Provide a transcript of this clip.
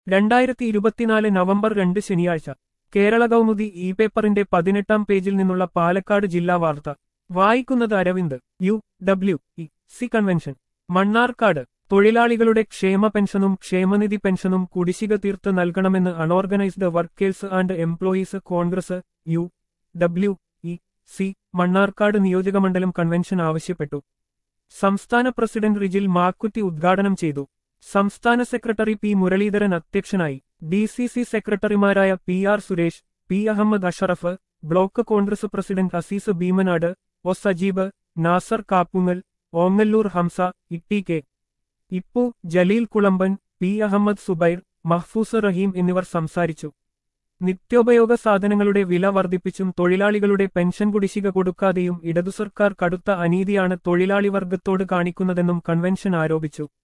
രണ്ടായിരത്തി ഇരുപത്തിനാല് നവംബർ രണ്ട് ശനിയാഴ്ച കേരള കൗമുദി ഇ പേപ്പറിന്റെ പതിനെട്ടാം പേജിൽ നിന്നുള്ള പാലക്കാട് ജില്ലാ വാർത്ത വായിക്കുന്നത് Aravind U W E C convention Mannarkkad തൊഴിലാളികളുടെ ക്ഷേമ പെൻഷനും ക്ഷേമനിധി പെൻഷനും കുടിശ്ശിക തീർത്ത് നൽകണമെന്ന് unorganised workers and employees Congress U W E C Mannarkkad നിയോജകമണ്ഡലം കൺവെൻഷൻ ആവശ്യപ്പെട്ടു സംസ്ഥാന പ്രസിഡന്റ് റിജിൽ മാക്കുറ്റി ഉദ്ഘാടനം ചെയ്തു സംസ്ഥാന സെക്രട്ടറി പി മുരളീധരൻ അധ്യക്ഷനായി ഡി സി സി സെക്രട്ടറിമാരായ P R Suresh P Ahammed Ashraf block Congress president Azeez Bheemanad O Sajeeb Nasar Kappungal Ongallur Hamza Itty K Ippu Jaleel Kulamban P Ahammed Subair Mahfooz Raheem എന്നിവർ സംസാരിച്ചു നിത്യോപയോഗ സാധനങ്ങളുടെ വില വർദ്ധിപ്പിച്ചും തൊഴിലാളികളുടെ പെൻഷൻ കുടിശ്ശിക കൊടുക്കാതെയും ഇടതു സർക്കാർ കടുത്ത അനീതിയാണ് തൊഴിലാളി വർഗത്തോട് കാണിക്കുന്നതെന്നും കൺവെൻഷൻ ആരോപിച്ചു